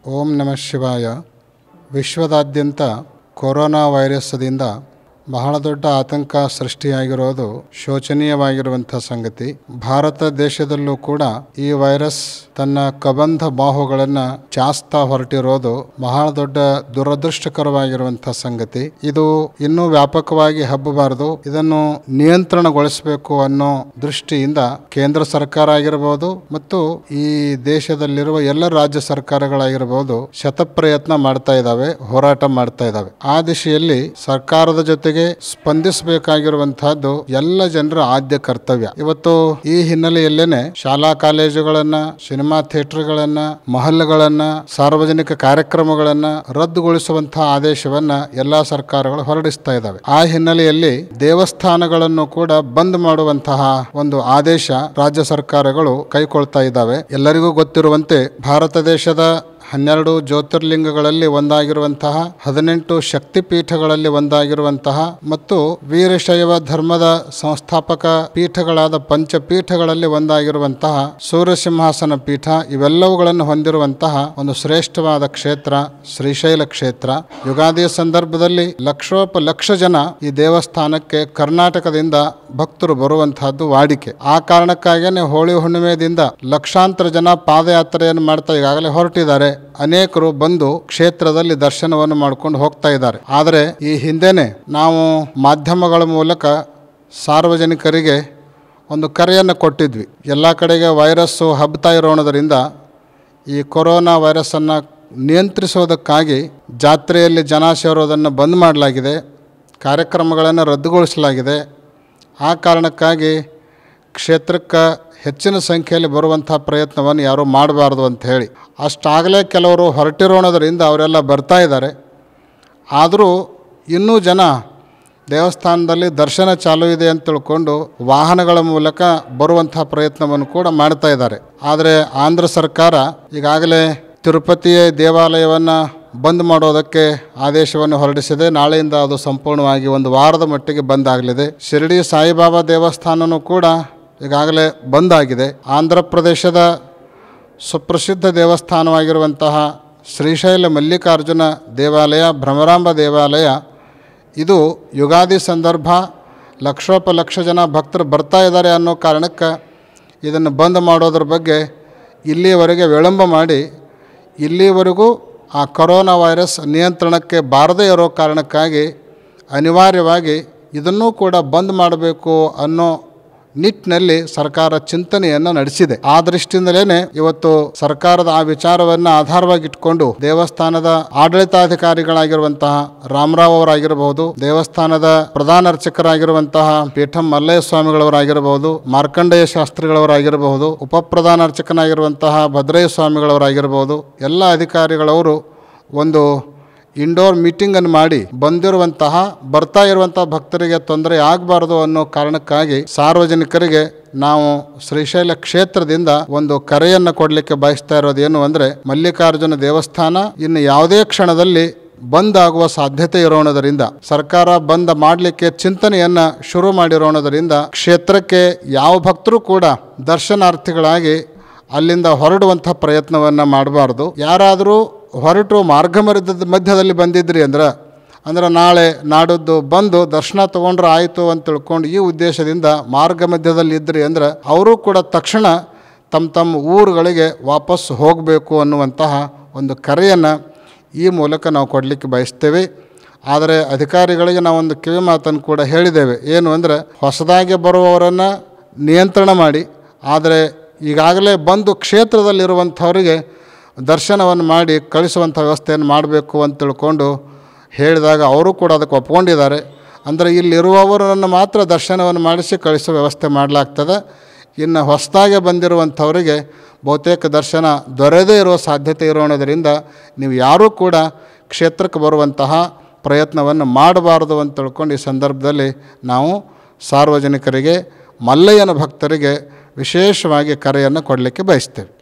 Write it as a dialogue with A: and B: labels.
A: ಓಂ ನಮಃ ಶಿವಾಯ ವಿಶ್ವದಾದ್ಯಂತ ಕೊರೋನಾ ವೈರಸ್ದಿಂದ ಬಹಳ ದೊಡ್ಡ ಆತಂಕ ಸೃಷ್ಟಿಯಾಗಿರೋದು ಶೋಚನೀಯವಾಗಿರುವಂಥ ಸಂಗತಿ ಭಾರತ ದೇಶದಲ್ಲೂ ಕೂಡ ಈ ವೈರಸ್ ತನ್ನ ಕಬಂಧ ಬಾಹುಗಳನ್ನು ಚಾಸ್ತಾ ಹೊರಟಿರೋದು ಬಹಳ ದೊಡ್ಡ ದುರದೃಷ್ಟಕರವಾಗಿರುವಂಥ ಸಂಗತಿ ಇದು ಇನ್ನೂ ವ್ಯಾಪಕವಾಗಿ ಹಬ್ಬಬಾರದು ಇದನ್ನು ನಿಯಂತ್ರಣಗೊಳಿಸಬೇಕು ಅನ್ನೋ ದೃಷ್ಟಿಯಿಂದ ಕೇಂದ್ರ ಸರ್ಕಾರ ಆಗಿರಬಹುದು ಮತ್ತು ಈ ದೇಶದಲ್ಲಿರುವ ಎಲ್ಲ ರಾಜ್ಯ ಸರ್ಕಾರಗಳಾಗಿರಬಹುದು ಶತಪ್ರಯತ್ನ ಮಾಡ್ತಾ ಇದ್ದಾವೆ ಹೋರಾಟ ಮಾಡ್ತಾ ಇದ್ದಾವೆ ಆ ದಿಶೆಯಲ್ಲಿ ಸರ್ಕಾರದ ಜೊತೆಗೆ ಸ್ಪಂದಿಸಬೇಕಾಗಿರುವಂತಹದ್ದು ಎಲ್ಲ ಜನರ ಆದ್ಯ ಕರ್ತವ್ಯ ಇವತ್ತು ಈ ಹಿನ್ನೆಲೆಯಲ್ಲೇನೆ ಶಾಲಾ ಕಾಲೇಜುಗಳನ್ನ ಸಿನಿಮಾ ಥಿಯೇಟರ್ಗಳನ್ನ ಮಹಲ್ಗಳನ್ನ ಸಾರ್ವಜನಿಕ ಕಾರ್ಯಕ್ರಮಗಳನ್ನ ರದ್ದುಗೊಳಿಸುವಂತಹ ಆದೇಶವನ್ನ ಎಲ್ಲಾ ಸರ್ಕಾರಗಳು ಹೊರಡಿಸ್ತಾ ಇದ್ದಾವೆ ಆ ಹಿನ್ನೆಲೆಯಲ್ಲಿ ದೇವಸ್ಥಾನಗಳನ್ನು ಕೂಡ ಬಂದ್ ಮಾಡುವಂತಹ ಒಂದು ಆದೇಶ ರಾಜ್ಯ ಸರ್ಕಾರಗಳು ಕೈಕೊಳ್ತಾ ಇದ್ದಾವೆ ಎಲ್ಲರಿಗೂ ಗೊತ್ತಿರುವಂತೆ ಭಾರತ ದೇಶದ ಹನ್ನೆರಡು ಜ್ಯೋತಿರ್ಲಿಂಗಗಳಲ್ಲಿ ಒಂದಾಗಿರುವಂತಹ ಹದಿನೆಂಟು ಶಕ್ತಿಪೀಠಗಳಲ್ಲಿ ಒಂದಾಗಿರುವಂತಹ ಮತ್ತು ವೀರಶೈವ ಧರ್ಮದ ಸಂಸ್ಥಾಪಕ ಪೀಠಗಳಾದ ಪಂಚಪೀಠಗಳಲ್ಲಿ ಒಂದಾಗಿರುವಂತಹ ಸೂರ್ಯಸಿಂಹಾಸನ ಪೀಠ ಇವೆಲ್ಲವುಗಳನ್ನು ಹೊಂದಿರುವಂತಹ ಒಂದು ಶ್ರೇಷ್ಠವಾದ ಕ್ಷೇತ್ರ ಶ್ರೀಶೈಲ ಕ್ಷೇತ್ರ ಯುಗಾದಿಯ ಸಂದರ್ಭದಲ್ಲಿ ಲಕ್ಷೋಪ ಲಕ್ಷ ಜನ ಈ ದೇವಸ್ಥಾನಕ್ಕೆ ಕರ್ನಾಟಕದಿಂದ ಭಕ್ತರು ಬರುವಂತಹದ್ದು ವಾಡಿಕೆ ಆ ಕಾರಣಕ್ಕಾಗಿಯೇ ಹೋಳಿ ಹುಣ್ಣಿಮೆದಿಂದ ಲಕ್ಷಾಂತರ ಜನ ಪಾದಯಾತ್ರೆಯನ್ನು ಮಾಡ್ತಾ ಈಗಾಗಲೇ ಹೊರಟಿದ್ದಾರೆ ಅನೇಕರು ಬಂದು ಕ್ಷೇತ್ರದಲ್ಲಿ ದರ್ಶನವನ್ನು ಮಾಡ್ಕೊಂಡು ಹೋಗ್ತಾ ಇದ್ದಾರೆ ಆದರೆ ಈ ಹಿಂದೆನೆ ನಾವು ಮಾಧ್ಯಮಗಳ ಮೂಲಕ ಸಾರ್ವಜನಿಕರಿಗೆ ಒಂದು ಕರೆಯನ್ನು ಕೊಟ್ಟಿದ್ವಿ ಎಲ್ಲ ಕಡೆಗೆ ವೈರಸ್ಸು ಹಬ್ತಾ ಇರೋಣದರಿಂದ ಈ ಕೊರೋನಾ ವೈರಸ್ಸನ್ನು ನಿಯಂತ್ರಿಸೋದಕ್ಕಾಗಿ ಜಾತ್ರೆಯಲ್ಲಿ ಜನ ಸೇರೋದನ್ನು ಬಂದ್ ಮಾಡಲಾಗಿದೆ ಕಾರ್ಯಕ್ರಮಗಳನ್ನು ರದ್ದುಗೊಳಿಸಲಾಗಿದೆ ಆ ಕಾರಣಕ್ಕಾಗಿ ಕ್ಷೇತ್ರಕ್ಕೆ ಹೆಚ್ಚಿನ ಸಂಖ್ಯೆಯಲ್ಲಿ ಬರುವಂಥ ಪ್ರಯತ್ನವನ್ನು ಯಾರೂ ಮಾಡಬಾರ್ದು ಅಂತ ಹೇಳಿ ಅಷ್ಟಾಗಲೇ ಕೆಲವರು ಹೊರಟಿರೋಣದರಿಂದ ಅವರೆಲ್ಲ ಬರ್ತಾ ಇದ್ದಾರೆ ಆದರೂ ಇನ್ನೂ ಜನ ದೇವಸ್ಥಾನದಲ್ಲಿ ದರ್ಶನ ಚಾಲೂ ಇದೆ ಅಂತ ತಿಳ್ಕೊಂಡು ವಾಹನಗಳ ಮೂಲಕ ಬರುವಂಥ ಪ್ರಯತ್ನವನ್ನು ಕೂಡ ಮಾಡ್ತಾ ಇದ್ದಾರೆ ಆದರೆ ಆಂಧ್ರ ಸರ್ಕಾರ ಈಗಾಗಲೇ ತಿರುಪತಿಯ ದೇವಾಲಯವನ್ನು ಬಂದ್ ಮಾಡೋದಕ್ಕೆ ಆದೇಶವನ್ನು ಹೊರಡಿಸಿದೆ ನಾಳೆಯಿಂದ ಅದು ಸಂಪೂರ್ಣವಾಗಿ ಒಂದು ವಾರದ ಮಟ್ಟಿಗೆ ಬಂದ್ ಆಗಲಿದೆ ಶಿರಡಿ ಸಾಯಿಬಾಬಾ ದೇವಸ್ಥಾನನೂ ಕೂಡ ಈಗಾಗಲೇ ಬಂದ್ ಆಗಿದೆ ಆಂಧ್ರ ಪ್ರದೇಶದ ಸುಪ್ರಸಿದ್ಧ ದೇವಸ್ಥಾನವಾಗಿರುವಂತಹ ಶ್ರೀಶೈಲ ಮಲ್ಲಿಕಾರ್ಜುನ ದೇವಾಲಯ ಭ್ರಮರಾಂಬ ದೇವಾಲಯ ಇದು ಯುಗಾದಿ ಸಂದರ್ಭ ಲಕ್ಷೋಪಲಕ್ಷ ಜನ ಭಕ್ತರು ಬರ್ತಾ ಇದ್ದಾರೆ ಅನ್ನೋ ಕಾರಣಕ್ಕೆ ಇದನ್ನು ಬಂದ್ ಮಾಡೋದ್ರ ಬಗ್ಗೆ ಇಲ್ಲಿಯವರೆಗೆ ವಿಳಂಬ ಮಾಡಿ ಇಲ್ಲಿವರೆಗೂ ಆ ಕೊರೋನಾ ವೈರಸ್ ನಿಯಂತ್ರಣಕ್ಕೆ ಬಾರದೇ ಇರೋ ಕಾರಣಕ್ಕಾಗಿ ಅನಿವಾರ್ಯವಾಗಿ ಇದನ್ನೂ ಕೂಡ ಬಂದ್ ಮಾಡಬೇಕು ಅನ್ನೋ ನಿಟ್ಟಿನಲ್ಲಿ ಸರ್ಕಾರ ಚಿಂತನೆಯನ್ನು ನಡೆಸಿದೆ ಆ ದೃಷ್ಟಿಯಿಂದಲೇ ಇವತ್ತು ಸರ್ಕಾರದ ಆ ವಿಚಾರವನ್ನು ಆಧಾರವಾಗಿಟ್ಕೊಂಡು ದೇವಸ್ಥಾನದ ಆಡಳಿತಾಧಿಕಾರಿಗಳಾಗಿರುವಂತಹ ರಾಮರಾವ್ ಅವರಾಗಿರಬಹುದು ದೇವಸ್ಥಾನದ ಪ್ರಧಾನ ಅರ್ಚಕರಾಗಿರುವಂತಹ ಪೀಠಂ ಮಲ್ಲಯ್ಯ ಸ್ವಾಮಿಗಳವರಾಗಿರಬಹುದು ಮಾರ್ಕಂಡೇಯ ಶಾಸ್ತ್ರಿಗಳವರಾಗಿರಬಹುದು ಉಪಪ್ರಧಾನ ಅರ್ಚಕನಾಗಿರುವಂತಹ ಭದ್ರಯ್ಯ ಸ್ವಾಮಿಗಳವರಾಗಿರಬಹುದು ಎಲ್ಲ ಅಧಿಕಾರಿಗಳವರು ಒಂದು ಇಂಡೋರ್ ಮೀಟಿಂಗನ್ನು ಮಾಡಿ ಬಂದಿರುವಂತಹ ಬರ್ತಾ ಇರುವಂತಹ ಭಕ್ತರಿಗೆ ತೊಂದರೆ ಆಗಬಾರದು ಅನ್ನೋ ಕಾರಣಕ್ಕಾಗಿ ಸಾರ್ವಜನಿಕರಿಗೆ ನಾವು ಶ್ರೀಶೈಲ ಕ್ಷೇತ್ರದಿಂದ ಒಂದು ಕರೆಯನ್ನು ಕೊಡಲಿಕ್ಕೆ ಬಯಸ್ತಾ ಇರೋದು ಏನು ಅಂದರೆ ಮಲ್ಲಿಕಾರ್ಜುನ ದೇವಸ್ಥಾನ ಇನ್ನು ಯಾವುದೇ ಕ್ಷಣದಲ್ಲಿ ಬಂದ್ ಆಗುವ ಸಾಧ್ಯತೆ ಇರೋಣದರಿಂದ ಸರ್ಕಾರ ಬಂದ್ ಮಾಡಲಿಕ್ಕೆ ಚಿಂತನೆಯನ್ನ ಶುರು ಮಾಡಿರೋಣದರಿಂದ ಕ್ಷೇತ್ರಕ್ಕೆ ಯಾವ ಭಕ್ತರು ಕೂಡ ದರ್ಶನಾರ್ಥಿಗಳಾಗಿ ಅಲ್ಲಿಂದ ಹೊರಡುವಂಥ ಪ್ರಯತ್ನವನ್ನು ಮಾಡಬಾರ್ದು ಯಾರಾದರೂ ಹೊರಟು ಮಾರ್ಗ ಮಧ್ಯದ ಮಧ್ಯದಲ್ಲಿ ಬಂದಿದ್ರಿ ಅಂದ್ರೆ ಅಂದ್ರೆ ನಾಳೆ ನಾಡದ್ದು ಬಂದು ದರ್ಶನ ತೊಗೊಂಡ್ರೆ ಆಯಿತು ಅಂತ ತಿಳ್ಕೊಂಡು ಈ ಉದ್ದೇಶದಿಂದ ಮಾರ್ಗ ಮಧ್ಯದಲ್ಲಿ ಇದ್ರಿ ಅಂದ್ರೆ ಅವರು ಕೂಡ ತಕ್ಷಣ ತಮ್ಮ ತಮ್ಮ ಊರುಗಳಿಗೆ ವಾಪಸ್ ಹೋಗಬೇಕು ಅನ್ನುವಂತಹ ಒಂದು ಕರೆಯನ್ನು ಈ ಮೂಲಕ ನಾವು ಕೊಡಲಿಕ್ಕೆ ಬಯಸ್ತೇವೆ ಆದರೆ ಅಧಿಕಾರಿಗಳಿಗೆ ನಾವೊಂದು ಕಿವಿ ಮಾತನ್ನು ಕೂಡ ಹೇಳಿದ್ದೇವೆ ಏನು ಅಂದರೆ ಹೊಸದಾಗಿ ಬರುವವರನ್ನು ನಿಯಂತ್ರಣ ಮಾಡಿ ಆದರೆ ಈಗಾಗಲೇ ಬಂದು ಕ್ಷೇತ್ರದಲ್ಲಿರುವಂಥವರಿಗೆ ದರ್ಶನವನ್ನು ಮಾಡಿ ಕಳಿಸುವಂಥ ವ್ಯವಸ್ಥೆಯನ್ನು ಮಾಡಬೇಕು ಅಂತ ತಿಳ್ಕೊಂಡು ಹೇಳಿದಾಗ ಅವರು ಕೂಡ ಅದಕ್ಕೆ ಒಪ್ಕೊಂಡಿದ್ದಾರೆ ಅಂದರೆ ಇಲ್ಲಿರುವವರನ್ನು ಮಾತ್ರ ದರ್ಶನವನ್ನು ಮಾಡಿಸಿ ಕಳಿಸೋ ವ್ಯವಸ್ಥೆ ಮಾಡಲಾಗ್ತದೆ ಇನ್ನು ಹೊಸದಾಗಿ ಬಂದಿರುವಂಥವರಿಗೆ ಬಹುತೇಕ ದರ್ಶನ ದೊರೆಯದೇ ಇರುವ ಸಾಧ್ಯತೆ ಇರೋಣದರಿಂದ ನೀವು ಯಾರೂ ಕೂಡ ಕ್ಷೇತ್ರಕ್ಕೆ ಬರುವಂತಹ ಪ್ರಯತ್ನವನ್ನು ಮಾಡಬಾರದು ಅಂತ ತಿಳ್ಕೊಂಡು ಈ ಸಂದರ್ಭದಲ್ಲಿ ನಾವು ಸಾರ್ವಜನಿಕರಿಗೆ ಮಲ್ಲಯ್ಯನ ಭಕ್ತರಿಗೆ ವಿಶೇಷವಾಗಿ ಕರೆಯನ್ನು ಕೊಡಲಿಕ್ಕೆ ಬಯಸ್ತೇವೆ